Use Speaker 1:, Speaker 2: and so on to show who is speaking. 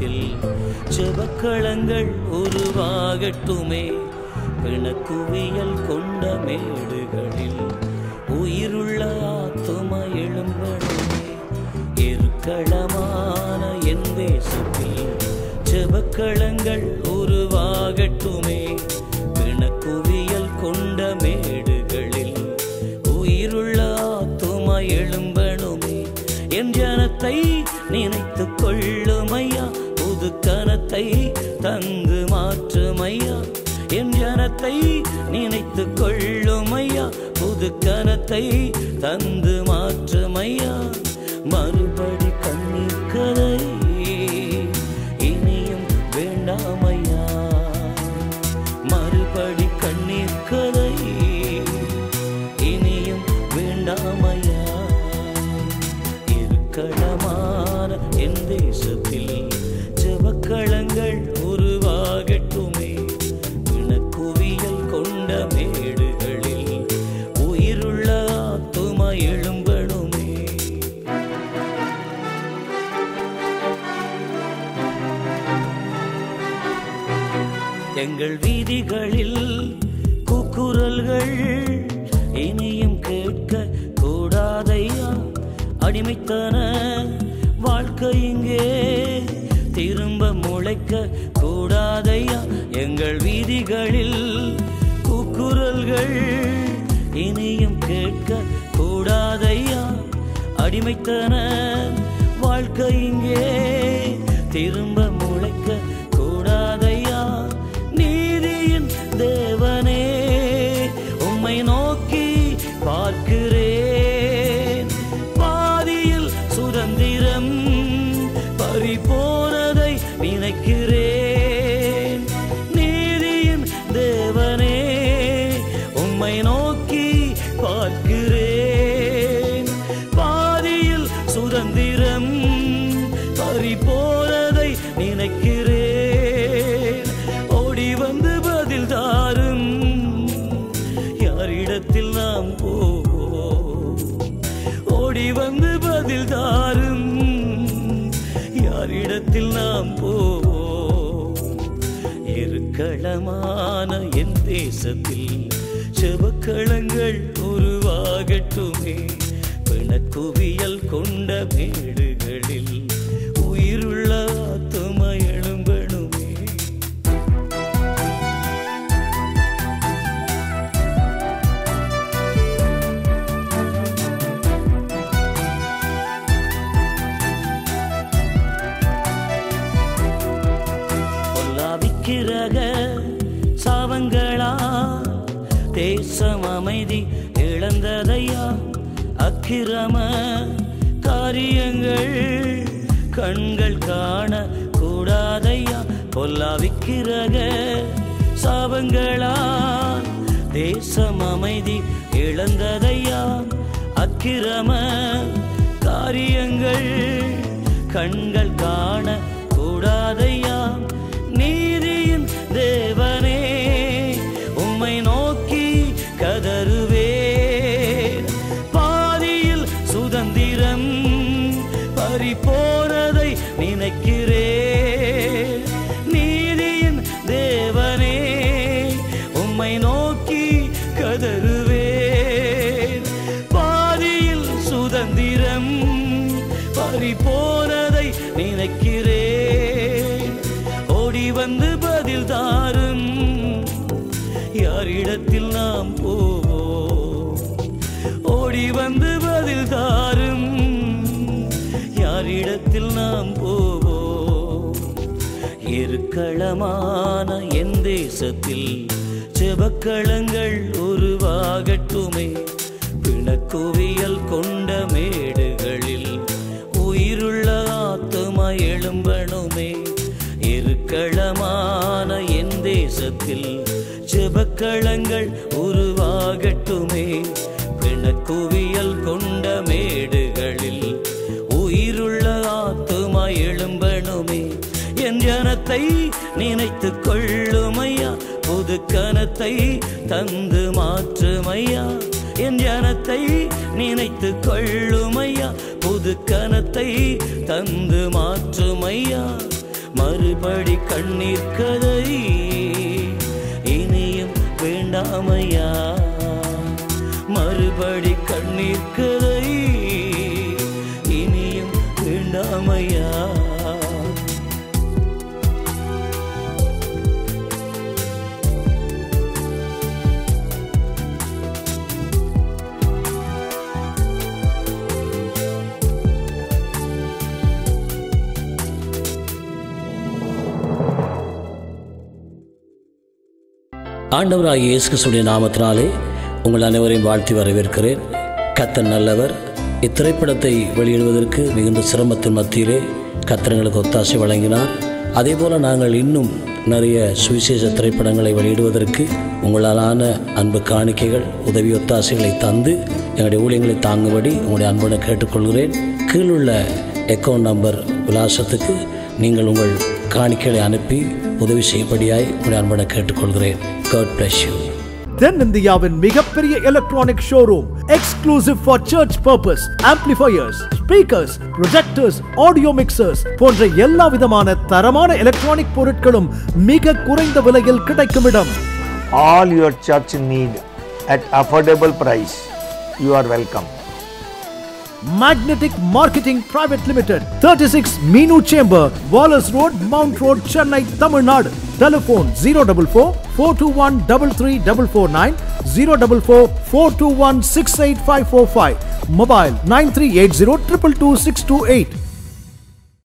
Speaker 1: தேசத்தில் செபக்களங்கள் உருவாகட்டுமே பிணக்குவியல் கொண்ட மேடுகளில் உயிருள்ள ஆத்தும எழும்பணுமே எருக்களமான என் தேசத்தில் செபக்களங்கள் உருவாகட்டுமே பிணக்குவியல் கொண்ட மேடுகளில் உயிருள்ள ஆத்தும எழும்பணுமே என் ஜனத்தை நினைத்து கொள்ளுமையா புது கனத்தை தந்து மாற்றுமையா என் ஜனத்தை நினைத்து கொள்ளுமையா புது கனத்தை தந்து மாற்றுமையா மறுபடி கண்ணீர் கதை இனியும் வேண்டாமையா மறுபடி கண்ணீர் கதை இனியும் வேண்டாமையா இருக்களமான என் தேசத்தில் ஜெபக்களங்கள் உருவாகட்டுமே பிணக்குவியல் கொண்ட மேடுகளில் உயிருள்ள ஆத்தும எழும்பணுமே எங்கள் வீதிகளில் கூக்குரல்கள் இனியும் கேட்க கூடாதையா அடிமைத்தன வாழ்க்கை இங்கே திரும்ப முளைக்க கூடாதையா எங்கள் வீதிகளில் கூக்குரல்கள் இனியும் கேட்க கூடாதையா அடிமைத்தன வாழ்க்கை இங்கே திரும்ப முளைக்க கூடாதையா நீதியின் தேவனே உம்மை நோக்கி பார்க்கிறேன் பாதியில் சுதந்திரம் பறிபோனதை நினைக்கிறேன் நீதியின் தேவனே உம்மை நோக்கி பார்க்கிறேன் பாதியில் சுதந்திரம் பறிபோனதை நினைக்கிறேன் ஓடி வந்து பதில் தாரும் யாரிடத்தில் நாம் போவோம் ஓடி வந்து பதில் தாரும் யாரிடத்தில் நாம் போவோம் எருக்களமான என் தேசத்தில் செபக்களங்கள் உருவாகட்டுமே பிணக்குவியல் கொண்ட மேடுகளில் உயிருள்ள ஆத்தும எழும்பணுமே பொல்லாவிக்கிறக சாவங்களா தேசம் அமைதி இழந்ததையா அக்கிரம காரியங்கள் கண்கள் காண கூடாதையா பொல்லாவிக்கிறக சாவங்களா தேசம் அமைதி இழந்ததையா அக்கிரம காரியங்கள் கண்கள் காண கூடாதையா நீதியின் தேவனே உம்மை நோக்கி கதறுவேன் பாதியில் சுதந்திரம் பறிபோனதை நினைக்கிறேன் நீதியின் தேவனே உம்மை நோக்கி கதறுவேன் பாதியில் சுதந்திரம் பறிபோனதை நினைக்கிறேன் ஓடி வந்து பதில் தாரும் யாரிடத்தில் நாம் போவோம் ஓடி வந்து பதில் தாரும் யாரிடத்தில் நாம் போவோம் எருக்களமான என் தேசத்தில் செபக்களங்கள் உருவாகட்டுமே பிணக்குவியல் கொண்ட மேடுகளில் உயிருள்ள ஆத்தும எழும்பணுமே எருக்களமான என் தேசத்தில் செபக்களங்கள் உருவாகட்டுமே பிணக்குவியல் கொண்ட மேடுகளில் உயிருள்ள ஆத்துமா எழும்பணுமே என் ஜனத்தை நினைத்து கொள்ளுமையா புது கனத்தை தந்து மாற்றுமையா என் ஜனத்தை நினைத்து கொள்ளுமையா புது கனத்தை தந்து மாற்றுமையா மறுபடி கண்ணீர் கதை இனியும் வேண்டாமையா மறுபடி கண்ணீர் கதை இனியும் வேண்டாமையா
Speaker 2: ஆண்டவராகிய இயேசு கிறிஸ்துடைய நாமத்தினாலே உங்கள் அனைவரையும் வாழ்த்தி வரவேற்கிறேன் கத்தர் நல்லவர் இத்திரைப்படத்தை வெளியிடுவதற்கு மிகுந்த சிரமத்தின் மத்தியிலே கத்தரங்களுக்கு ஒத்தாசை வழங்கினார் அதேபோல நாங்கள் இன்னும் நிறைய சுவிசேஷ திரைப்படங்களை வெளியிடுவதற்கு உங்களாலான அன்பு காணிக்கைகள் உதவி ஒத்தாசைகளை தந்து எங்களுடைய ஊழியங்களை தாங்கும்படி உங்களுடைய அன்புடன் கேட்டுக்கொள்கிறேன் கீழுள்ள அக்கௌண்ட் நம்பர் விலாசத்துக்கு நீங்கள் உங்கள் காணிக்கைகளை அனுப்பி உதவி செய்யும்படியாய் உங்களுடைய அன்புடன் கேட்டுக்கொள்கிறேன் காட் bless you
Speaker 3: தென்னிந்தியாவின் மிகப்பெரிய electronic showroom exclusive for church purpose amplifiers speakers projectors audio mixers போன்ற எல்லா விதமான தரமான எலக்ட்ரானிக் பொருட்களும் மிக குறைந்த விலையில் கிடைக்கும் இடம்
Speaker 4: all your church need at affordable price you are welcome
Speaker 3: magnetic marketing private limited thirty six Meenu chamber Wallace road mount road Chennai Tamil Nadu telephone zero double four four two one double three double four nine zero double four four two one six eight five four five mobile nine three eight zero triple two six two eight